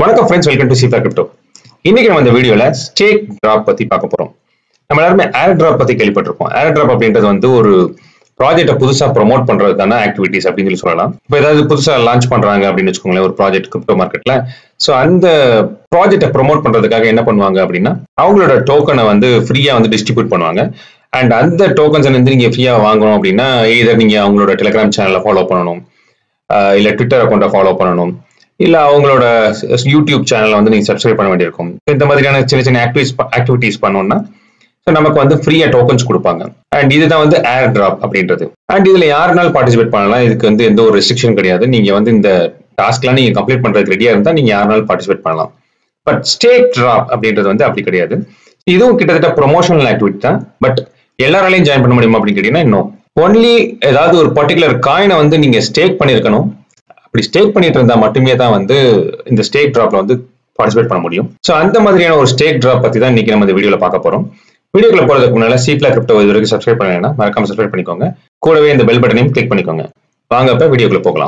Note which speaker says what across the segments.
Speaker 1: வணக்கம் friends welcome to சீஃபா crypto இன்னைக்கு நம்ம இந்த வீடியோல ஸ்டேக் டிராப் பத்தி பார்க்க போறோம் நம்ம எல்லாருமே ஏர் டிராப் பத்தி கேள்விப்பட்டிருப்போம் ஏர் டிராப் அப்படின்றது வந்து ஒரு ப்ராஜெக்ட்டை புதுசா ப்ரோமோட் பண்றதுக்கான ஆக்டிவிட்டிஸ் அப்படின்னு சொல்லி சொல்லலாம் இப்போ ஏதாவது புதுசா லான்ச் பண்றாங்க அப்படின்னு வச்சுக்கோங்களேன் ஒரு ப்ராஜெக்ட் கிரிப்டோ மார்க்கெட்ல ஸோ அந்த ப்ராஜெக்ட்டை ப்ரோமோட் பண்றதுக்காக என்ன பண்ணுவாங்க அப்படின்னா அவங்களோட டோக்கனை வந்து ஃப்ரீயா வந்து டிஸ்ட்ரிபியூட் பண்ணுவாங்க அண்ட் அந்த டோக்கன்ஸ் வந்து நீங்க ஃப்ரீயா வாங்கணும் அப்படின்னா either நீங்க அவங்களோட டெலிகிராம் சேனலை ஃபாலோ பண்ணணும் ஆஹ் இல்ல ட்விட்டர் அக்கௌண்ட்டை ஃபாலோ பண்ணணும் இல்ல அவங்களோட யூடியூப் சேனலை வந்து நீங்க சப்ஸ்கிரைப் பண்ண வேண்டியிருக்கும் இந்த மாதிரியான சின்ன சின்ன ஆக்டிவிஸ் ஆக்டிவிட்டிஸ் பண்ணோம்னா ஸோ நமக்கு வந்து ஃப்ரீயா டோக்கன்ஸ் கொடுப்பாங்க அண்ட் இதுதான் வந்து ஏர் டிராப் அப்படின்றது அண்ட் இதுல யாருனாலும் பார்ட்டிசிபேட் பண்ணலாம் இதுக்கு வந்து எந்த ஒரு ரெஸ்ட்ரிக்ஷன் கிடையாது நீங்க வந்து இந்த டாஸ்க்லாம் நீங்க கம்ப்ளீட் பண்றதுக்கு ரெடியா இருந்தா நீங்க யாருனாலும் பார்ட்டிசிபேட் பண்ணலாம் பட் ஸ்டேக் டிராப் அப்படின்றது வந்து அப்படி கிடையாது இதுவும் கிட்டத்தட்ட ப்ரொமோஷனல் ஆக்டிவிட்டி தான் பட் எல்லாராலையும் ஜாயின் பண்ண முடியுமா அப்படின்னு கேட்டீங்கன்னா இன்னும் ஒன்லி ஏதாவது ஒரு பர்டிகுலர் காயினை வந்து நீங்க ஸ்டேக் பண்ணியிருக்கணும் அப்படி ஸ்டேக் பண்ணிட்டு இருந்தா மட்டுமே தான் வந்து இந்த ஸ்டேக் டிராப்ல வந்து பார்ட்டிசிபேட் பண்ண முடியும் ஸோ அந்த மாதிரியான ஒரு ஸ்டேக் டிராப் பத்தி தான் இன்னைக்கு நம்ம இந்த வீடியோல பார்க்க போறோம் வீடியோக்குள்ள போறதுக்கு முன்னால சீட்ல கிரிப்டோ இது வரைக்கும் சப்ஸ்கிரைப் பண்ணலைன்னா மறக்காம சப்ஸ்கிரைப் பண்ணிக்கோங்க கூடவே இந்த பெல் பட்டனையும் கிளிக் பண்ணிக்கோங்க வாங்க இப்ப வீடியோக்குள்ள போகலாம்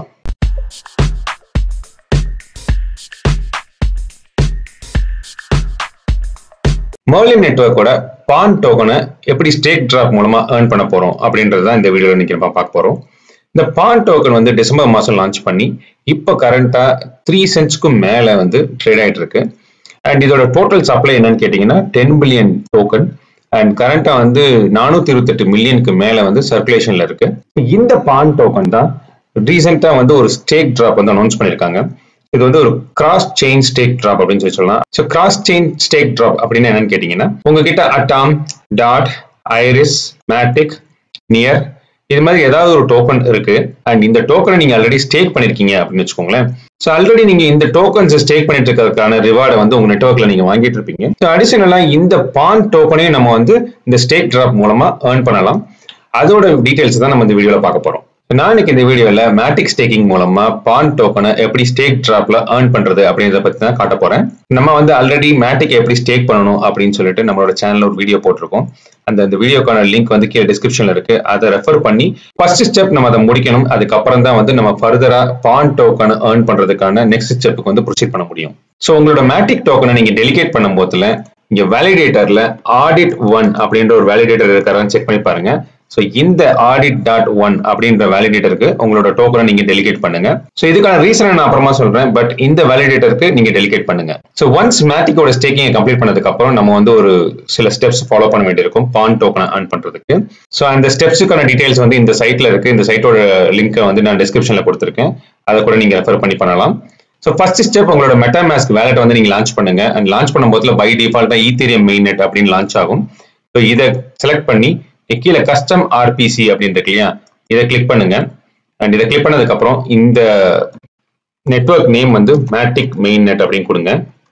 Speaker 1: மர்லின் நெட்ஒர்க்கோட பான் டோக்கனை எப்படி ஸ்டேக் டிராப் மூலமா ஏர்ன் பண்ண போறோம் அப்படின்றது தான் இந்த வீடியோல இன்னைக்கு நம்ம பார்க்க போறோம் இந்த பான் டோக்கன் வந்து டிசம்பர் மாசம் லான்ச் பண்ணி இப்போ கரண்டா த்ரீ சென்ட்ஸ்க்கும் மேல வந்து ட்ரேட் ஆயிட்டு இருக்கு அண்ட் இதோட டோட்டல் சப்ளை என்னன்னு கேட்டீங்கன்னா டென் பில்லியன் டோக்கன் அண்ட் கரண்டா வந்து நானூத்தி இருபத்தெட்டு மில்லியனுக்கு மேல வந்து சர்க்குலேஷன்ல இருக்கு இந்த பான் டோக்கன் தான் ரீசெண்டா வந்து ஒரு ஸ்டேக் டிராப் வந்து அனௌன்ஸ் பண்ணிருக்காங்க இது வந்து ஒரு கிராஸ் செயின் ஸ்டேக் டிராப் அப்படின்னு சொல்லி சொல்லலாம் so cross chain stake drop அப்படின்னு என்னன்னு கேட்டீங்கன்னா உங்ககிட்ட Atom dot Iris Matic Near இது மாதிரி ஏதாவது ஒரு டோக்கன் இருக்கு அண்ட் இந்த டோக்கனை நீங்க ஆல்ரெடி ஸ்டேக் பண்ணிருக்கீங்க அப்படின்னு வச்சுக்கோங்களேன் ஸோ ஆல்ரெடி நீங்க இந்த டோக்கன்ஸ் ஸ்டேக் பண்ணிட்டு இருக்கிறதுக்கான ரிவார்டை வந்து உங்க நெட்ஒர்க்ல நீங்க வாங்கிட்டு இருப்பீங்க ஸோ அடிஷனலா இந்த பான் டோக்கனையும் நம்ம வந்து இந்த ஸ்டேக் டிராப் மூலமா ஏர்ன் பண்ணலாம் அதோட டீடைல்ஸ் தான் நம்ம இந்த வீடியோல பார்க்க போறோம் நான் இன்னைக்கு இந்த வீடியோல மேட்டிக் ஸ்டேக்கிங் மூலமா பான் டோக்கனை எப்படி ஸ்டேக் டிராப்ல ஏர்ன் பண்றது அப்படின்றத பத்தி தான் காட்ட போறேன் நம்ம வந்து ஆல்ரெடி மேட்டிக் எப்படி ஸ்டேக் பண்ணணும் அப்படின்னு சொல்லிட்டு நம்மளோட சேனல்ல ஒரு வீடியோ போட்டிருக்கோம் அந்த அந்த வீடியோக்கான லிங்க் வந்து கீழே டிஸ்கிரிப்ஷன்ல இருக்கு அதை ரெஃபர் பண்ணி ஃபர்ஸ்ட் ஸ்டெப் நம்ம அதை முடிக்கணும் அதுக்கப்புறம் தான் வந்து நம்ம ஃபர்தரா பான் டோக்கனை ஏர்ன் பண்றதுக்கான நெக்ஸ்ட் ஸ்டெப்புக்கு வந்து ப்ரொசீட் பண்ண முடியும் ஸோ உங்களோட மேட்டிக் டோக்கனை நீங்க டெலிகேட் பண்ணும் போதுல இங்க வேலிடேட்டர்ல ஆடிட் ஒன் அப்படின்ற ஒரு வேலிடேட்டர் இருக்காரான்னு செக் பண்ணி பாருங்க ஸோ இந்த ஆடிட் டாட் ஒன் அப்படின்ற வேலிடேட்டருக்கு உங்களோட டோக்கனை நீங்க டெலிகேட் பண்ணுங்க ஸோ இதுக்கான ரீசன் நான் அப்புறமா சொல்றேன் பட் இந்த வேலிடேட்டருக்கு நீங்க டெலிகேட் பண்ணுங்க ஸோ ஒன்ஸ் மேட்டிக்கோட ஸ்டேக்கிங் கம்ப்ளீட் பண்ணதுக்கு அப்புறம் நம்ம வந்து ஒரு சில ஸ்டெப்ஸ் ஃபாலோ பண்ண வேண்டியிருக்கும் பான் டோக்கனை ஏர்ன் பண்றதுக்கு ஸோ அந்த ஸ்டெப்ஸுக்கான டீடைல்ஸ் வந்து இந்த சைட்ல இருக்கு இந்த சைட்டோட லிங்கை வந்து நான் டிஸ்கிரிப்ஷன்ல கொடுத்துருக்கேன் அதை கூட நீங்க ரெஃபர் பண்ணி பண்ணலாம் ஸோ ஃபர்ஸ்ட் ஸ்டெப் உங்களோட மெட்டாமாஸ்க் வேலட் வந்து நீங்க லான்ச் பண்ணுங்க அண்ட் லான்ச் பண்ணும்போதுல பை டிஃபால்ட்டா ஈத்தீரியம் மெயின் நெட் அப்படின்னு லான்ச் ஆகும் ஸோ இதை செலக்ட் பண்ணி கீழே கஸ்டம் ஆர்பிசி அப்படின்னு இருக்கு இல்லையா இதை கிளிக் பண்ணுங்க அண்ட் இதை கிளிக் பண்ணதுக்கு அப்புறம் இந்த நெட்ஒர்க் நேம் வந்து மேட்டிக் மெயின் நெட் அப்படின்னு கொடுங்க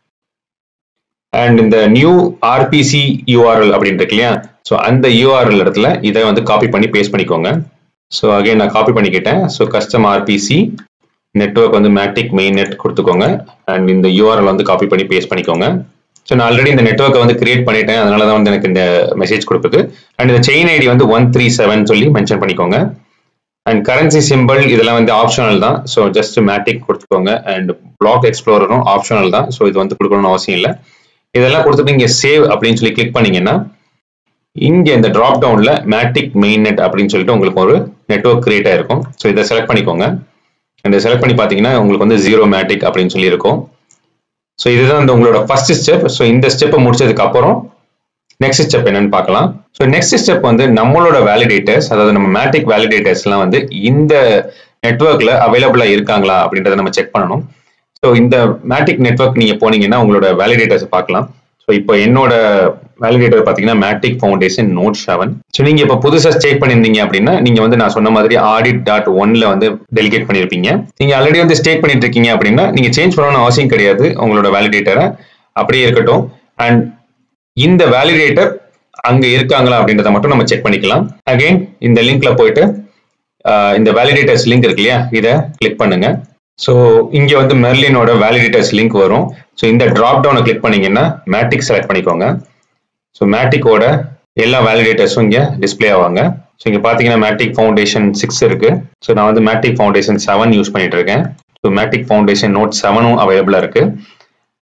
Speaker 1: அண்ட் இந்த நியூ ஆர்பிசி யூஆர்எல் அப்படின்னு இருக்கு இல்லையா ஸோ அந்த யூஆர்எல் இடத்துல இதை வந்து காப்பி பண்ணி பேஸ்ட் பண்ணிக்கோங்க ஸோ அகைன் நான் காப்பி பண்ணிக்கிட்டேன் ஸோ கஸ்டம் ஆர்பிசி நெட்ஒர்க் வந்து மேட்டிக் மெயின் நெட் கொடுத்துக்கோங்க அண்ட் இந்த யூஆர்எல் வந்து காப்பி பண்ணி பேஸ்ட் பண்ணிக்கோங்க ஸோ நான் ஆல்ரெடி இந்த நெட்ஒர்க்கை வந்து கிரியேட் பண்ணிட்டேன் அதனால தான் வந்து எனக்கு இந்த மெசேஜ் கொடுக்குது அண்ட் இந்த செயின் ஐடி வந்து ஒன் த்ரீ செவன் சொல்லி மென்ஷன் பண்ணிக்கோங்க அண்ட் கரன்சி சிம்பிள் இதெல்லாம் வந்து ஆப்ஷனல் தான் ஸோ ஜஸ்ட் மேட்டிக் கொடுத்துக்கோங்க அண்ட் பிளாக் எக்ஸ்ப்ளோரரும் ஆப்ஷனல் தான் ஸோ இது வந்து கொடுக்கணும்னு அவசியம் இல்லை இதெல்லாம் கொடுத்துட்டு இங்கே சேவ் அப்படின்னு சொல்லி கிளிக் பண்ணீங்கன்னா இங்கே இந்த ட்ராப் டவுனில் மேட்டிக் மெயின் நெட் அப்படின்னு சொல்லிட்டு உங்களுக்கு ஒரு நெட்ஒர்க் கிரியேட் ஆயிருக்கும் ஸோ இதை செலக்ட் பண்ணிக்கோங்க அண்ட் செலக்ட் பண்ணி பார்த்தீங்கன்னா உங்களுக்கு வந்து ஜீரோ மேட்டிக் அப்படின்னு சொல்லி இருக்கும் ஸோ இதுதான் இந்த உங்களோட ஃபர்ஸ்ட் ஸ்டெப் ஸோ இந்த ஸ்டெப்பை முடிச்சதுக்கு அப்புறம் நெக்ஸ்ட் ஸ்டெப் என்னன்னு பார்க்கலாம் ஸோ நெக்ஸ்ட் ஸ்டெப் வந்து நம்மளோட வேலிடேட்டர்ஸ் அதாவது நம்ம மேட்டிக் வேலிடேட்டர்ஸ்லாம் வந்து இந்த நெட்ஒர்க்ல அவைலபிளா இருக்காங்களா அப்படின்றத நம்ம செக் பண்ணணும் ஸோ இந்த மேட்டிக் நெட்ஒர்க் நீங்க போனீங்கன்னா உங்களோட வேலிடேட்டர்ஸ் பார்க்கலாம் ஸோ இப்போ என்னோட வேலிடேட்டர் பார்த்தீங்கன்னா Matic foundation node seven so நீங்க இப்போ புதுசாக ஸ்டேக் பண்ணியிருந்தீங்க அப்படின்னா நீங்க வந்து நான் சொன்ன மாதிரி ஆடிட் டாட் ஒன்ல வந்து டெலிகேட் பண்ணியிருப்பீங்க நீங்க ஆல்ரெடி வந்து ஸ்டேக் பண்ணிட்டு இருக்கீங்க அப்படின்னா நீங்க சேஞ்ச் பண்ணணும்னு அவசியம் கிடையாது உங்களோட வேலிடேட்டரை அப்படியே இருக்கட்டும் அண்ட் இந்த வேலிடேட்டர் அங்க இருக்காங்களா அப்படின்றத மட்டும் நம்ம செக் பண்ணிக்கலாம் அகைன் இந்த லிங்க்ல போயிட்டு இந்த வேலிடேட்டர்ஸ் லிங்க் இருக்கு இல்லையா இதை கிளிக் பண்ணுங்க ஸோ இங்க வந்து மெர்லினோட வேலிடேட்டர்ஸ் லிங்க் வரும் ஸோ இந்த ட்ராப் டவுனை கிளிக் பண்ணீங்கன்னா மேட்டிக் செலக்ட் பண்ணிக்கோங்க ஸோ மேட்டிக்கோட எல்லா வேலிடேட்டர்ஸும் இங்கே டிஸ்பிளே ஆவாங்க ஸோ இங்கே பார்த்தீங்கன்னா மேட்டிக் ஃபவுண்டேஷன் சிக்ஸ் இருக்கு ஸோ நான் வந்து மேட்டிக் ஃபவுண்டேஷன் செவன் யூஸ் பண்ணிட்டு இருக்கேன் ஸோ மேட்டிக் ஃபவுண்டேஷன் நோட் செவனும் அவைலபிளாக இருக்கு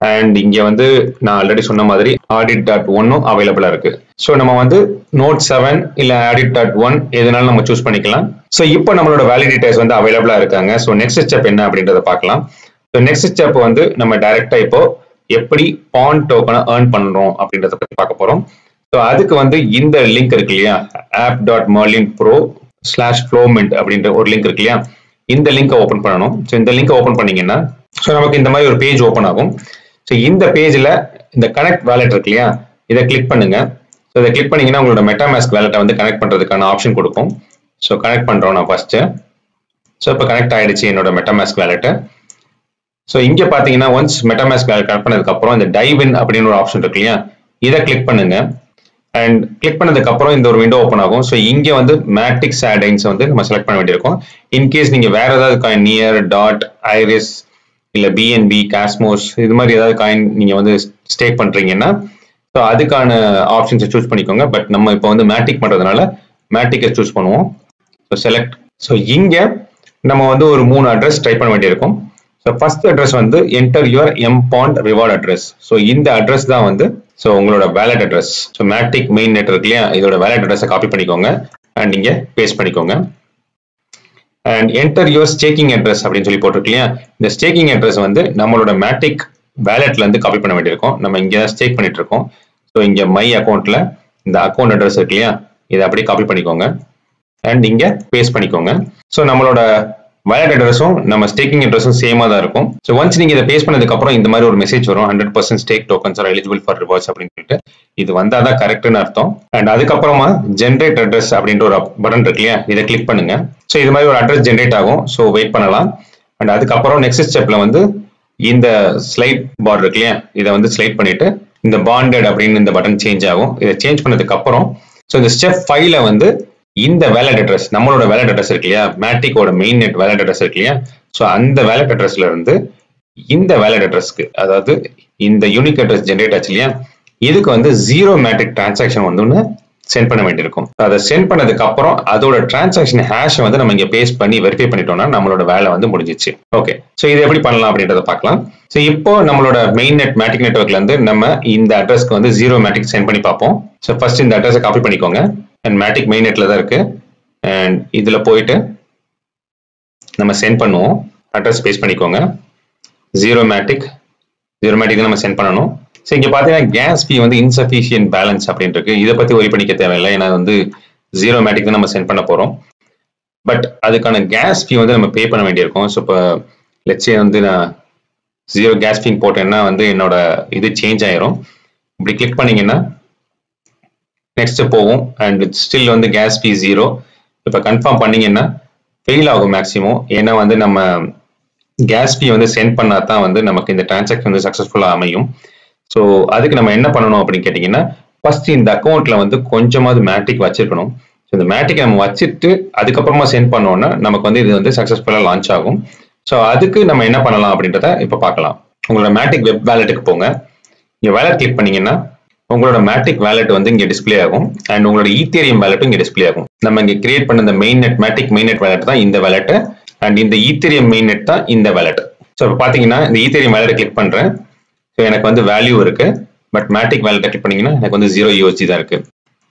Speaker 1: அண்ட் இங்க வந்து நான் ஆல்ரெடி சொன்ன மாதிரி ஆடிட் டாட் ஒன்னும் அவைலபிளா இருக்கு ஸோ நம்ம வந்து நோட் செவன் இல்ல ஆடிட் டாட் ஒன் எதுனாலும் நம்ம சூஸ் பண்ணிக்கலாம் ஸோ இப்போ நம்மளோட வேலிடிட்டர்ஸ் வந்து அவைலபிளா இருக்காங்க ஸோ நெக்ஸ்ட் ஸ்டெப் என்ன அப்படின்றத பார்க்கலாம் ஸோ நெக்ஸ்ட் ஸ்டெப் வந்து நம்ம டைரக்டா இப்போ எப்படி பான் டோக்கனை ஏர்ன் பண்றோம் அப்படின்றத பத்தி பார்க்க போறோம் ஸோ அதுக்கு வந்து இந்த லிங்க் இருக்கு இல்லையா app dot Marlin pro slash ஃப்ளோமெண்ட் அப்படின்ற ஒரு லிங்க் இருக்கு இல்லையா இந்த லிங்கை ஓப்பன் பண்ணணும் ஸோ இந்த லிங்கை ஓப்பன் பண்ணீங்கன்னா ஸோ நமக்கு இந்த மாதிரி ஒரு பேஜ் ஓப்பன் ஆகும் ஸோ இந்த பேஜில் இந்த கனெக்ட் வேலெட் இருக்கு இல்லையா இதை கிளிக் பண்ணுங்க ஸோ இதை கிளிக் பண்ணீங்கன்னா உங்களோட மெட்டாமாஸ்க் வேலெட்டை வந்து கனெக்ட் பண்ணுறதுக்கான ஆப்ஷன் கொடுக்கும் ஸோ கனெக்ட் பண்ணுறோம் நான் ஃபர்ஸ்ட்டு ஸோ இப்போ கனெக்ட் ஆயிடுச்சு என்னோட மெட்டாமாஸ்க் வேலெட்டு ஸோ இங்கே பார்த்தீங்கன்னா ஒன்ஸ் மெட்டாமாஸ்க் வேலெட் கனெக்ட் பண்ணதுக்கப்புறம் இந்த டைவ் இன் அப்படின்னு ஒரு ஆப்ஷன் இருக்கு இல்லையா இதை கிளிக் பண்ணுங்க அண்ட் கிளிக் பண்ணதுக்கு அப்புறம் இந்த ஒரு விண்டோ ஓப்பன் ஆகும் ஸோ இங்க வந்து மேட்ரிக்ஸ் ஆடைன்ஸ் வந்து நம்ம செலக்ட் பண்ண வேண்டியிருக்கும் இன்கேஸ் நீங்க வேற ஏதாவது காயின் நியர் டாட் ஐரிஸ் இல்ல பிஎன்பி காஸ்மோஸ் இது மாதிரி ஏதாவது காயின் நீங்க வந்து ஸ்டேக் பண்றீங்கன்னா ஸோ அதுக்கான ஆப்ஷன்ஸை சூஸ் பண்ணிக்கோங்க பட் நம்ம இப்போ வந்து மேட்டிக் பண்றதுனால மேட்டிக்கை சூஸ் பண்ணுவோம் ஸோ செலக்ட் ஸோ இங்க நம்ம வந்து ஒரு மூணு அட்ரஸ் டைப் பண்ண வேண்டியிருக்கும் ஸோ ஃபர்ஸ்ட் அட்ரஸ் வந்து enter your MPond reward address so இந்த அட்ரஸ் தான் வந்து ஸோ உங்களோட wallet address so Matic main mainnet இருக்கு இல்லையா இதோட வேலட் அட்ரஸை காப்பி பண்ணிக்கோங்க அண்ட் இங்கே பேஸ்ட் பண்ணிக்கோங்க and enter your staking address அப்படின்னு சொல்லி போட்டிருக்கு இல்லையா இந்த ஸ்டேக்கிங் அட்ரஸ் வந்து நம்மளோட மேட்டிக் வேலட்ல இருந்து காப்பி பண்ண வேண்டியிருக்கும் நம்ம இங்கே தான் ஸ்டேக் பண்ணிட்டு இருக்கோம் ஸோ இங்கே மை அக்கௌண்ட்ல இந்த அக்கௌண்ட் அட்ரஸ் இருக்கு இல்லையா இதை அப்படியே காப்பி பண்ணிக்கோங்க அண்ட் இங்கே பேஸ்ட் பண்ணிக்கோங்க ஸோ நம்மளோட வயர்ட் அட்ரஸும் நம்ம ஸ்டேக்கிங் அட்ரஸும் சேமா தான் இருக்கும் ஸோ ஒன்ஸ் நீங்க இதை பேஸ் பண்ணதுக்கு அப்புறம் இந்த மாதிரி ஒரு மெசேஜ் வரும் hundred percent stake tokens are eligible for rewards அப்படின்னு சொல்லிட்டு இது வந்தால் தான் கரெக்ட்னு அர்த்தம் அண்ட் அதுக்கப்புறமா ஜென்ரேட் அட்ரஸ் அப்படின்ற ஒரு பட்டன் இருக்கு இல்லையா இதை கிளிக் பண்ணுங்க ஸோ இது மாதிரி ஒரு அட்ரஸ் ஜென்ரேட் ஆகும் ஸோ வெயிட் பண்ணலாம் அண்ட் அதுக்கப்புறம் நெக்ஸ்ட் ஸ்டெப்ல வந்து இந்த ஸ்லைட் பார் இருக்கு இல்லையா இதை வந்து ஸ்லைட் பண்ணிட்டு இந்த பாண்டட் அப்படின்னு இந்த பட்டன் சேஞ்ச் ஆகும் இதை சேஞ்ச் பண்ணதுக்கு அப்புறம் ஸோ இந்த ஸ்டெப் ஃபைவ்ல வந்து இந்த வேலட் அட்ரஸ் நம்மளோட வேலட் அட்ரஸ் இருக்கு இல்லையா மேட்டிக்கோட மெயின் நெட் வேலட் அட்ரஸ் இருக்கு இல்லையா ஸோ அந்த வேலட் அட்ரஸ்ல இருந்து இந்த வேலட் அட்ரஸ்க்கு அதாவது இந்த யூனிக் அட்ரஸ் ஜென்ரேட் ஆச்சு இல்லையா இதுக்கு வந்து ஜீரோ மேட்ரிக் டிரான்சாக்ஷன் வந்து ஒன்று சென்ட் பண்ண வேண்டியிருக்கும் அதை சென்ட் பண்ணதுக்கு அப்புறம் அதோட டிரான்சாக்ஷன் ஹேஷை வந்து நம்ம இங்க பேஸ்ட் பண்ணி வெரிஃபை பண்ணிட்டோம்னா நம்மளோட வேலை வந்து முடிஞ்சிச்சு ஓகே ஸோ இது எப்படி பண்ணலாம் அப்படின்றத பார்க்கலாம் ஸோ இப்போ நம்மளோட மெயின் நெட் மேட்டிக் நெட்ஒர்க்ல இருந்து நம்ம இந்த அட்ரஸ்க்கு வந்து ஜீரோ மேட்ரிக் சென்ட் பண்ணி பார்ப்போம் ஸோ ஃபர்ஸ்ட் இந்த அட்ரஸை காப்பி பண்ணிக்கோங்க அண்ட் மேட்டிக் மெயின் நெட்ல தான் இருக்கு அண்ட் இதுல போயிட்டு நம்ம சென்ட் பண்ணுவோம் அட்ரஸ் பேஸ்ட் பண்ணிக்கோங்க ஜீரோ மேட்டிக் ஜீரோ மேட்டிக் நம்ம சென்ட் பண்ணணும் ஸோ இங்க பாத்தீங்கன்னா கேஸ் ஃபீ வந்து இன்சஃபிஷியன்ட் பேலன்ஸ் அப்படின்னு இருக்கு இதை பத்தி ஒரி பண்ணிக்க தேவையில்லை ஏன்னா வந்து ஜீரோ மேட்டிக் தான் நம்ம சென்ட் பண்ண போறோம் பட் அதுக்கான கேஸ் ஃபீ வந்து நம்ம பே பண்ண வேண்டியிருக்கும் ஸோ இப்போ லெட்ஸே வந்து நான் ஜீரோ கேஸ் ஃபீ போட்டேன்னா வந்து என்னோட இது சேஞ்ச் ஆயிரும் இப்படி கிளிக் பண்ணீங்கன்னா நெக்ஸ்ட் போகும் அண்ட் ஸ்டில் வந்து கேஸ் ஃபீ ஜீரோ இப்போ கன்ஃபார்ம் பண்ணீங்கன்னா ஃபெயில் ஆகும் மேக்ஸிமம் ஏன்னா வந்து நம்ம கேஸ் ஃபீ வந்து சென்ட் பண்ணா தான் வந்து நமக்கு இந்த டிரான்சாக்ஷன் வந்து சக்ஸஸ்ஃபுல்லாக அமையும் ஸோ அதுக்கு நம்ம என்ன பண்ணணும் அப்படின்னு கேட்டிங்கன்னா ஃபர்ஸ்ட் இந்த அக்கௌண்ட்ல வந்து கொஞ்சமாவது மேட்ரிக் வச்சிருக்கணும் ஸோ இந்த மேட்ரிக் நம்ம வச்சுட்டு அதுக்கப்புறமா சென்ட் பண்ணோம்னா நமக்கு வந்து இது வந்து சக்ஸஸ்ஃபுல்லாக லான்ச் ஆகும் ஸோ அதுக்கு நம்ம என்ன பண்ணலாம் அப்படின்றத இப்போ பார்க்கலாம் உங்களோட மேட்ரிக் வெப் வேலெட்டுக்கு போங்க இங்கே வேலட் கிளிக் பண்ணீங்கன்னா உங்களோட மேட்ரிக் வேலெட் வந்து இங்கே டிஸ்பிளே ஆகும் அண்ட் உங்களோட ஈத்தேரியம் வேலெட்டும் இங்கே டிஸ்பிளே ஆகும் நம்ம இங்கே கிரியேட் பண்ண இந்த mainnet Matic mainnet wallet தான் இந்த வேலெட் அண்ட் இந்த ஈத்தேரியம் மெயின் நெட் தான் இந்த வேலெட் ஸோ இப்போ பார்த்தீங்கன்னா இந்த ஈத்தேரியம் வேலெட் கிளிக் பண்ணுறேன் ஸோ எனக்கு வந்து வேல்யூ இருக்கு பட் மேட்ரிக் வேலெட்டை கிளிக் பண்ணீங்கன்னா எனக்கு வந்து ஜீரோ யூஎஸ்டி தான் இருக்கு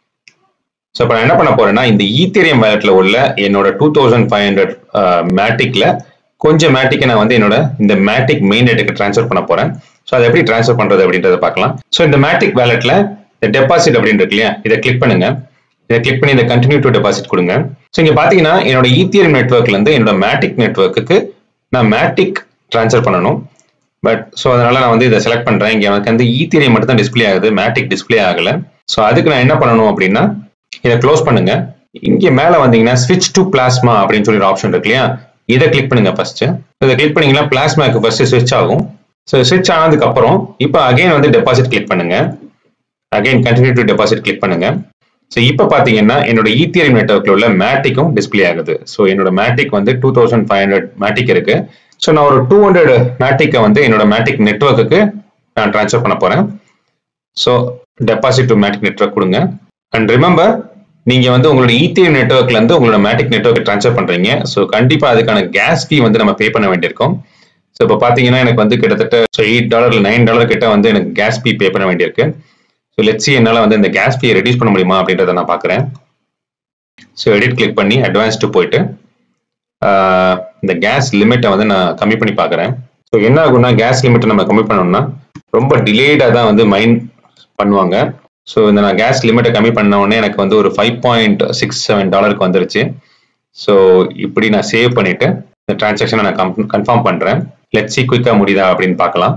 Speaker 1: ஸோ இப்போ நான் என்ன பண்ண போறேன்னா இந்த ஈத்தேரியம் வேலெட்ல உள்ள என்னோட டூ தௌசண்ட் ஃபைவ் ஹண்ட்ரட் மேட்ரிக்ல கொஞ்சம் மேட்டிக்கை நான் வந்து என்னோட இந்த மேட்டிக் மெயின் நெட்டுக்கு ட்ரான்ஸ்ஃபர் பண்ண போறேன் ஸோ அதை எப்படி ட்ரான்ஸ்ஃபர் பண்றது அப்படின்றத பார்க்கலாம் ஸோ இந்த மேட்டிக் வேலெட்ல இந்த டெபாசிட் அப்படின்னு இருக்கு இல்லையா இதை கிளிக் பண்ணுங்க இதை கிளிக் பண்ணி இந்த கண்டினியூ டு டெபாசிட் கொடுங்க ஸோ இங்க பாத்தீங்கன்னா என்னோட ஈத்தியர் நெட்ஒர்க்ல இருந்து என்னோட மேட்டிக் நெட்ஒர்க்குக்கு நான் மேட்டிக் ட்ரான்ஸ்ஃபர் பண்ணணும் பட் ஸோ அதனால நான் வந்து இதை செலக்ட் பண்றேன் இங்க எனக்கு வந்து ஈத்திரியம் மட்டும் தான் டிஸ்பிளே ஆகுது மேட்டிக் டிஸ்பிளே ஆகல ஸோ அதுக்கு நான் என்ன பண்ணணும் அப்படின்னா இதை க்ளோஸ் பண்ணுங்க இங்க மேல வந்தீங்கன்னா ஸ்விட்ச் டு பிளாஸ்மா அப்படின்னு சொல்லி ஒரு ஆப்ஷன் இருக்கு இல்லையா இதை கிளிக் பண்ணுங்க ஃபர்ஸ்ட் இதை கிளிக் பண்ணீங்கன்னா பிளாஸ்மாக்கு ஃபர்ஸ்ட் ஸ்விட்ச் ஆகும் ஸோ ஸ்விட்ச் ஆனதுக்கு அப்புறம் இப்போ அகைன் வந்து டெபாசிட் கிளிக் பண்ணுங்க again continue to deposit click பண்ணுங்க ஸோ இப்போ பார்த்தீங்கன்னா என்னோட ஈத்தியரியம் நெட்ஒர்க்ல உள்ள மேட்டிக்கும் டிஸ்பிளே ஆகுது ஸோ என்னோட மேட்டிக் வந்து two thousand five hundred Matic இருக்கு ஸோ நான் ஒரு டூ ஹண்ட்ரட் மேட்டிக்கை வந்து என்னோட மேட்டிக் நெட்ஒர்க்குக்கு நான் ட்ரான்ஸ்ஃபர் பண்ண போறேன் so deposit to Matic network கொடுங்க அண்ட் ரிமெம்பர் நீங்க வந்து உங்களோட ஈத்திஎம் நெட்ஒர்க்ல இருந்து உங்களோட மேட்டிக் நெட்ஒர்க் ட்ரான்ஸ்ஃபர் பண்றீங்க ஸோ கண்டிப்பா அதுக்கான கேஸ் ஃபீ வந்து நம்ம பே பண்ண வேண்டியிருக்கும் ஸோ இப்போ பார்த்தீங்கன்னா எனக்கு வந்து கிட்டத்தட்ட so eight dollar nine dollar கிட்ட வந்து எனக்கு கேஸ் ஃபீ பே பண்ண வேண்டியிருக்கு ஸோ லெட்ஸி என்னால் வந்து இந்த கேஸ் ஃபீயை ரெடியூஸ் பண்ண முடியுமா அப்படின்றத நான் பார்க்குறேன் ஸோ எடிட் கிளிக் பண்ணி அட்வான்ஸ்டு போயிட்டு இந்த கேஸ் லிமிட்டை வந்து நான் கம்மி பண்ணி பார்க்குறேன் ஸோ என்ன ஆகும்னா கேஸ் லிமிட்டை நம்ம கம்மி பண்ணோம்னா ரொம்ப டிலேடாக தான் வந்து மைண்ட் பண்ணுவாங்க ஸோ இந்த நான் கேஸ் லிமிட்டை கம்மி பண்ண உடனே எனக்கு வந்து ஒரு ஃபைவ் பாயிண்ட் சிக்ஸ் செவன் டாலருக்கு வந்துருச்சு ஸோ இப்படி நான் சேவ் பண்ணிட்டு இந்த டிரான்சாக்ஷனை நான் கன்ஃபார்ம் பண்ணுறேன் லெட் சி குயிக்காக முடியுதா அப்படின்னு பார்க்கலாம்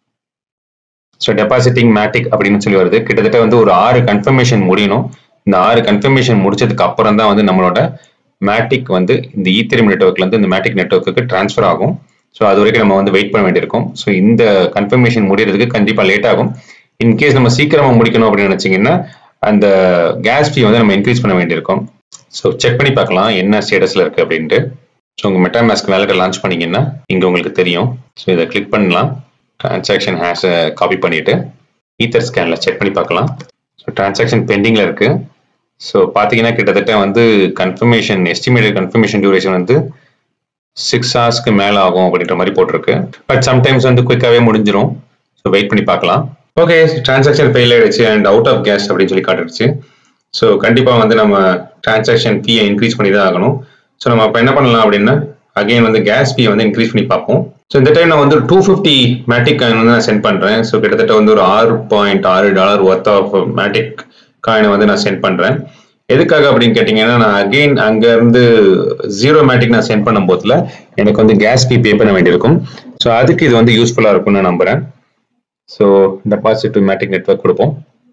Speaker 1: ஸோ டெபாசிட்டிங் மேட்டிக் அப்படின்னு சொல்லி வருது கிட்டத்தட்ட வந்து ஒரு ஆறு கன்ஃபர்மேஷன் முடியணும் இந்த ஆறு கன்ஃபர்மேஷன் முடிச்சதுக்கு அப்புறம் தான் வந்து நம்மளோட மேட்டிக் வந்து இந்த ஈத்தரியம் நெட்ஒர்க்லேருந்து இந்த மேட்டிக் நெட்ஒர்க்குக்கு ட்ரான்ஸ்ஃபர் ஆகும் ஸோ அது வரைக்கும் நம்ம வந்து வெயிட் பண்ண வேண்டியிருக்கும் ஸோ இந்த கன்ஃபர்மேஷன் முடியறதுக்கு கண்டிப்பாக லேட் ஆகும் இன்கேஸ் நம்ம சீக்கிரமா முடிக்கணும் அப்படின்னு நினைச்சீங்கன்னா அந்த கேஸ் ஃபீ வந்து நம்ம இன்க்ரீஸ் பண்ண வேண்டியிருக்கும் ஸோ செக் பண்ணி பார்க்கலாம் என்ன ஸ்டேட்டஸ்ல இருக்கு அப்படின்ட்டு ஸோ உங்க மெட்டாமாஸ்க் வேலட்டை லான்ச் பண்ணீங்கன்னா இங்க உங்களுக்கு தெரியும் ஸோ இதை கிளிக் பண்ணலாம் டிரான்சாக்ஷன் ஹேஷை காப்பி பண்ணிட்டு ஈத்தர் ஸ்கேன்ல செக் பண்ணி பார்க்கலாம் ஸோ டிரான்சாக்ஷன் பெண்டிங்ல இருக்கு ஸோ பார்த்தீங்கன்னா கிட்டத்தட்ட வந்து கன்ஃபர்மேஷன் எஸ்டிமேட்டட் கன்ஃபர்மேஷன் டியூரேஷன் வந்து சிக்ஸ் ஹவர்ஸ்க்கு மேலே ஆகும் அப்படின்ற மாதிரி போட்டிருக்கு பட் சம்டைம்ஸ் வந்து குயிக்காகவே முடிஞ்சிடும் ஸோ வெயிட் பண்ணி பார்க்கலாம் ஓகே டிரான்சாக்ஷன் ஃபெயில் ஆயிடுச்சு அண்ட் அவுட் ஆஃப் கேஷ் அப்படின்னு சொல்லி காட்டுடுச்சு ஸோ கண்டிப்பாக வந்து நம்ம டிரான்சாக்ஷன் ஃபீயை இன்க்ரீஸ் பண்ணி தான் ஆகணும் ஸோ நம்ம அப்போ என்ன பண்ணலாம் அப்படின்னா அகைன் வந்து கேஸ் ஃபீயை வந்து இன்க்ரீஸ் பண்ணி பார்ப்போம் ஸோ இந்த டைம் நான் வந்து டூ ஃபிஃப்டி மேட்டிக் காயின் வந்து நான் சென்ட் பண்ணுறேன் ஸோ கிட்டத்தட்ட வந்து ஒரு ஆறு பாயிண்ட் ஆறு டாலர் ஒர்த் ஆஃப் மேட்டிக் காயினை வந்து நான் சென்ட் பண்ணுறேன் எதுக்காக அப்படின்னு கேட்டிங்கன்னா நான் அகெயின் அங்கேருந்து ஜீரோ மேட்டிக் நான் சென்ட் பண்ணும் போதுல எனக்கு வந்து கேஸ் ஃபீ பே பண்ண வேண்டியிருக்கும் ஸோ அதுக்கு இது வந்து யூஸ்ஃபுல்லாக இருக்கும்னு நான் நம்புகிறேன் so deposit to Matic network கொடுப்போம்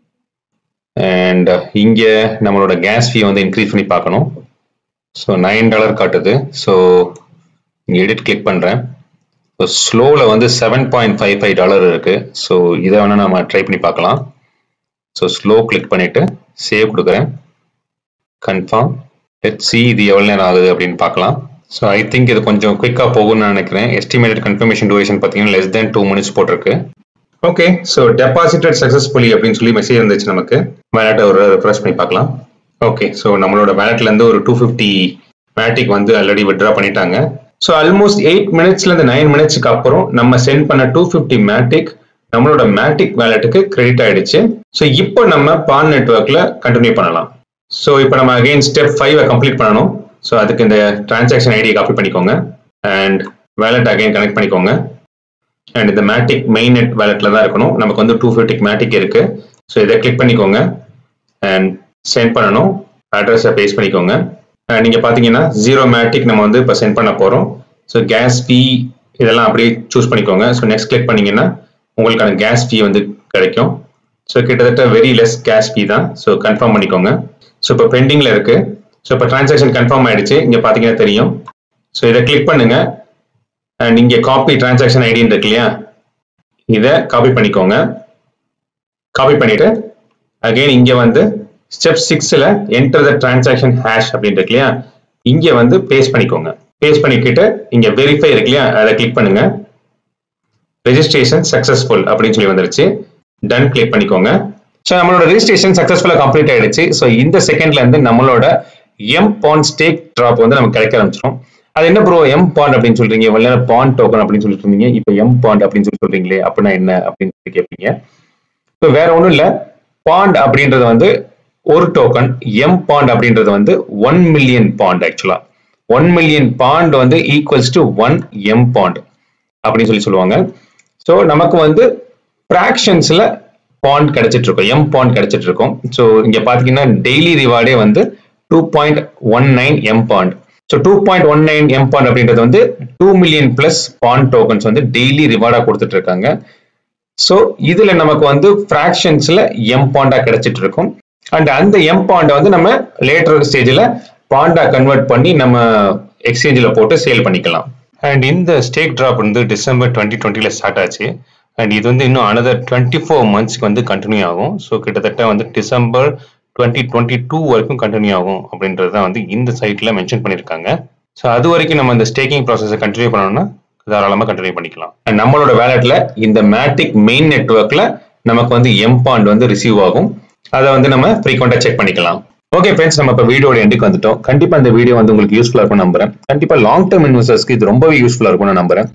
Speaker 1: அண்ட் இங்கே நம்மளோட கேஸ் ஃபீ வந்து இன்க்ரீஸ் பண்ணி பார்க்கணும் ஸோ நைன் டாலர் காட்டுது ஸோ இங்கே எடிட் கிளிக் பண்ணுறேன் ஸோ ஸ்லோவில் வந்து seven point five five dollar இருக்குது ஸோ இதை வேணால் நம்ம ட்ரை பண்ணி பார்க்கலாம் ஸோ ஸ்லோ கிளிக் பண்ணிவிட்டு சேவ் கொடுக்குறேன் கன்ஃபார்ம் லெட் சி இது எவ்வளோ நேரம் ஆகுது அப்படின்னு பார்க்கலாம் ஸோ ஐ திங்க் இது கொஞ்சம் குயிக்காக போகும்னு நான் நினைக்கிறேன் எஸ்டிமேட்டட் கன்ஃபர்மேஷன் டூரேஷன் பார்த்தீங்கன்னா லெஸ் தேன் டூ மினிட்ஸ் போட்டிருக்கு ஓகே ஸோ டெபாசிட்டட் சக்ஸஸ்ஃபுல்லி அப்படின்னு சொல்லி மெசேஜ் இருந்துச்சு நமக்கு வேலட்டை ஒரு ரெஃப்ரெஷ் பண்ணி பார்க்கலாம் ஓகே ஸோ நம்மளோட வேலட்லேருந்து ஒரு டூ ஃபிஃப்டி மேட்டிக் வந்து ஆல்ரெடி விட்ரா பண்ணிட்டாங்க ஸோ ஆல்மோஸ்ட் எயிட் மினிட்ஸ்லேருந்து நைன் மினிட்ஸ்க்கு அப்புறம் நம்ம சென்ட் பண்ண டூ ஃபிஃப்டி மேட்டிக் நம்மளோட மேட்டிக் வேலட்டுக்கு கிரெடிட் ஆயிடுச்சு ஸோ இப்போ நம்ம பான் நெட்ஒர்க்கில் கண்டினியூ பண்ணலாம் ஸோ இப்போ நம்ம அகைன் ஸ்டெப் ஃபைவை கம்ப்ளீட் பண்ணணும் ஸோ அதுக்கு இந்த டிரான்சாக்ஷன் ஐடியை காப்பி பண்ணிக்கோங்க அண்ட் வேலட் அகைன் கனெக்ட் பண்ணிக்கோங்க அண்ட் இந்த மேட்டிக் மெயின் நெட் வேலட்ல தான் இருக்கணும் நமக்கு வந்து டூ ஃபிஃப்டிக் மேட்டிக் இருக்கு ஸோ இதை கிளிக் பண்ணிக்கோங்க அண்ட் சென்ட் பண்ணணும் அட்ரஸை பேஸ்ட் பண்ணிக்கோங்க நீங்க பாத்தீங்கன்னா ஜீரோ மேட்டிக் நம்ம வந்து இப்போ சென்ட் பண்ண போறோம் ஸோ கேஸ் ஃபீ இதெல்லாம் அப்படியே சூஸ் பண்ணிக்கோங்க ஸோ நெக்ஸ்ட் கிளிக் பண்ணீங்கன்னா உங்களுக்கான கேஸ் ஃபீ வந்து கிடைக்கும் ஸோ கிட்டத்தட்ட வெரி லெஸ் கேஸ் ஃபீ தான் ஸோ கன்ஃபார்ம் பண்ணிக்கோங்க ஸோ இப்போ பெண்டிங்ல இருக்கு ஸோ இப்போ டிரான்சாக்ஷன் கன்ஃபார்ம் ஆயிடுச்சு இங்க பாத்தீங்கன்னா தெரியும் ஸோ இதை கிளிக் பண்ணுங்க அண்ட் இங்க காப்பி டிரான்சாக்ஷன் ஐடின்னு இருக்கு இல்லையா இதை காப்பி பண்ணிக்கோங்க காப்பி பண்ணிட்டு அகைன் இங்க வந்து ஸ்டெப் சிக்ஸ்ல என்டர் த டிரான்சாக்ஷன் ஹேஷ் அப்படின்னு இருக்கு இல்லையா இங்க வந்து பேஸ்ட் பண்ணிக்கோங்க பேஸ்ட் பண்ணிக்கிட்டு இங்க வெரிஃபை இருக்கு இல்லையா அதை கிளிக் பண்ணுங்க ரெஜிஸ்ட்ரேஷன் சக்சஸ்ஃபுல் அப்படின்னு சொல்லி வந்துருச்சு டன் கிளிக் பண்ணிக்கோங்க ஸோ நம்மளோட ரெஜிஸ்ட்ரேஷன் சக்சஸ்ஃபுல்லாக கம்ப்ளீட் ஆயிடுச்சு ஸோ இந்த செகண்ட்ல இருந்து நம்மளோட எம் பான் ஸ்டேக் ட்ராப் வந்து நமக்கு கிடைக்க ஆரம்பிச்சிடும் அது என்ன ப்ரோ எம் பாண்ட் அப்படின்னு சொல்றீங்க இவ்வளவு பாண்ட் டோக்கன் அப்படின்னு சொல்லிட்டு இருந்தீங்க இப்போ எம் பாண்ட் அப்படின்னு சொல்லி சொல்றீங்களே அப்படின்னா என்ன அப்படின்னு சொல்லி கேட்பீங்க இப்போ வேற ஒன்றும் இல்லை பாண்ட் அப்படின்றது வந்து ஒரு டோக்கன் எம் பாண்ட் அப்படின்றது வந்து one million POND actually one million POND வந்து equals to one MPond அப்படின்னு சொல்லி சொல்லுவாங்க ஸோ நமக்கு வந்து ஃப்ராக்ஷன்ஸ்ல பாண்ட் கிடைச்சிட்டு இருக்கும் எம் பாண்ட் கிடைச்சிட்டு இருக்கும் ஸோ இங்க பாத்தீங்கன்னா டெய்லி ரிவார்டே வந்து two point one nine MPond so two point one nine MPond அப்படின்றது வந்து two million plus POND tokens வந்து டெய்லி ரிவார்டா கொடுத்துட்டு இருக்காங்க ஸோ இதுல நமக்கு வந்து ஃப்ராக்ஷன்ஸ்ல எம் பாண்டா கிடைச்சிட்டு இருக்கும் அண்ட் அந்த எம் பாண்டை வந்து நம்ம லேட்டர் ஸ்டேஜில் பாண்டா கன்வெர்ட் பண்ணி நம்ம எக்ஸ்சேஞ்சில் போட்டு சேல் பண்ணிக்கலாம் அண்ட் இந்த ஸ்டேக் ட்ராப் வந்து டிசம்பர் டுவெண்ட்டி டுவெண்ட்டியில் ஸ்டார்ட் ஆச்சு அண்ட் இது வந்து இன்னும் அனதர் டுவெண்ட்டி ஃபோர் மந்த்ஸ்க்கு வந்து கண்டினியூ ஆகும் ஸோ கிட்டத்தட்ட வந்து டிசம்பர் டுவெண்ட்டி டுவெண்ட்டி டூ வரைக்கும் கண்டினியூ ஆகும் அப்படின்றது தான் வந்து இந்த சைட்டில் மென்ஷன் பண்ணியிருக்காங்க ஸோ அது வரைக்கும் நம்ம இந்த ஸ்டேக்கிங் ப்ராசஸை கண்டினியூ பண்ணோம்னா தாராளமாக கண்டினியூ பண்ணிக்கலாம் அண்ட் நம்மளோட வேலெட்ல இந்த மேட்டிக் மெயின் நெட்ஒர்க்ல நமக்கு வந்து எம் பாண்ட் வந்து ரிசீவ் ஆகும் அதை வந்து நம்ம ஃப்ரீக்வெண்டா செக் பண்ணிக்கலாம் ஓகே ஃப்ரெண்ட்ஸ் நம்ம இப்போ வீடியோட எண்டுக்கு வந்துட்டோம் கண்டிப்பா இந்த வீடியோ வந்து உங்களுக்கு யூஸ்ஃபுல்லா இருக்கும் நம்புறேன் கண்டிப்பா லாங் டேர்ம் இன்வெஸ்டர்ஸ்க்கு இது ரொம்பவே யூஸ்ஃபுல்லா இருக்கும் நான் நம்புறேன்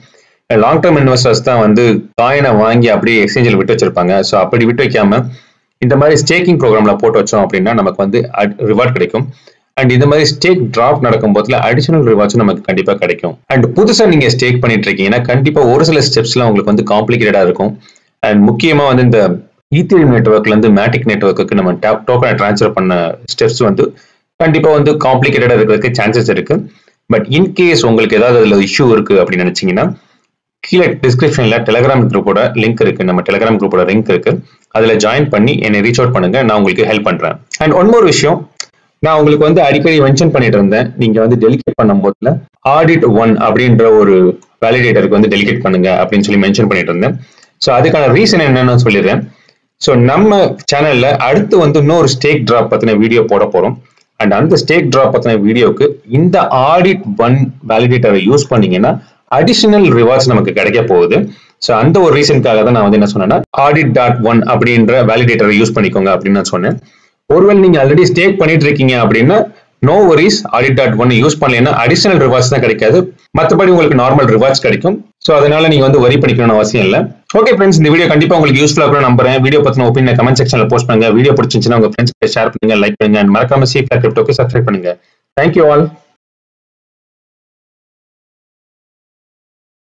Speaker 1: லாங் டேர்ம் இன்வெஸ்டர்ஸ் தான் வந்து காயினை வாங்கி அப்படியே எக்ஸ்சேஞ்சில் விட்டு வச்சிருப்பாங்க ஸோ அப்படி விட்டு வைக்காம இந்த மாதிரி ஸ்டேக்கிங் ப்ரோக்ராம்ல போட்டு வச்சோம் அப்படின்னா நமக்கு வந்து ரிவார்ட் கிடைக்கும் அண்ட் இந்த மாதிரி ஸ்டேக் டிராப் நடக்கும் போதுல அடிஷனல் ரிவார்ட்ஸும் நமக்கு கண்டிப்பா கிடைக்கும் அண்ட் புதுசா நீங்க ஸ்டேக் பண்ணிட்டு இருக்கீங்கன்னா கண்டிப்பா ஒரு சில ஸ்டெப்ஸ்லாம் உங்களுக்கு வந்து காம்ப்ளிகேட்டடா இருக்கும் அண்ட் முக்கியமா வந்து இந்த ஈத்திரியம் நெட்ஒர்க்ல இருந்து மேட்டிக் நெட்ஒர்க்கு நம்ம டோக்கனை ட்ரான்ஸ்ஃபர் பண்ண ஸ்டெப்ஸ் வந்து கண்டிப்பா வந்து காம்ப்ளிகேட்டடா இருக்கிறதுக்கு சான்சஸ் இருக்கு பட் இன்கேஸ் உங்களுக்கு ஏதாவது அதுல இஷ்யூ இருக்கு அப்படின்னு நினைச்சீங்கன்னா கீழே டிஸ்கிரிப்ஷன்ல டெலிகிராம் குரூப்போட லிங்க் இருக்கு நம்ம டெலிகிராம் குரூப்போட லிங்க் இருக்கு அதுல ஜாயின் பண்ணி என்னை ரீச் அவுட் பண்ணுங்க நான் உங்களுக்கு ஹெல்ப் பண்றேன் அண்ட் ஒன் மோர் விஷயம் நான் உங்களுக்கு வந்து அடிக்கடி மென்ஷன் பண்ணிட்டு இருந்தேன் நீங்க வந்து டெலிகேட் பண்ணும் போதுல ஆடிட் ஒன் அப்படின்ற ஒரு வேலிடேட்டருக்கு வந்து டெலிகேட் பண்ணுங்க அப்படின்னு சொல்லி மென்ஷன் பண்ணிட்டு இருந்தேன் ஸோ அதுக்கான ரீசன் என்னன்னு சொல்லிடுறேன் ஸோ நம்ம சேனல்ல அடுத்து வந்து இன்னொரு ஸ்டேக் டிராப் பத்தின வீடியோ போட போறோம் அண்ட் அந்த ஸ்டேக் டிராப் பத்தின வீடியோக்கு இந்த ஆடிட் ஒன் வேலிடேட்டரை யூஸ் பண்ணீங்கன்னா அடிஷனல் ரிவார்ட்ஸ் நமக்கு கிடைக்க போகுது ஸோ அந்த ஒரு ரீசனுக்காக தான் நான் வந்து என்ன சொன்னேன்னா ஆடிட் டாட் ஒன் அப்படின்ற வேலிடேட்டரை யூஸ் பண்ணிக்கோங்க அப்படின்னு நான் சொன்னேன் ஒருவேளை நீங்க ஆல்ரெடி ஸ்டேக் பண்ணிட்டு இருக்கீங்க அப்படின்னா no worries audit dot one use பண்ணலைன்னா அடிஷனல் ரிவார்ட்ஸ் தான் கிடைக்காது மற்றபடி உங்களுக்கு நார்மல் ரிவார்ட்ஸ் கிடைக்கும் ஸோ அதனால நீங்க வந்து வரி பண்ணிக்கணும்னு அவசியம் இல்லை ஓகே ஃப்ரெண்ட்ஸ் இந்த வீடியோ கண்டிப்பா உங்களுக்கு யூஸ்ஃபுல்லா இருக்கும் நம்புறேன் வீடியோ பத்தின ஒப்பீனியன் கமெண்ட் செக்ஷன்ல போஸ்ட் பண்ணுங்க வீடியோ பிடிச்சிருந்துச்சுன்னா உங்க ஃப்ரெண்ட்ஸ் ஷேர் பண்ணுங்க லைக் பண்ணுங்க மறக்காம சீஃப் கிரிப்டோக்கு சப்ஸ்கிரைப் பண்ணுங்க தேங்க்யூ ஆல்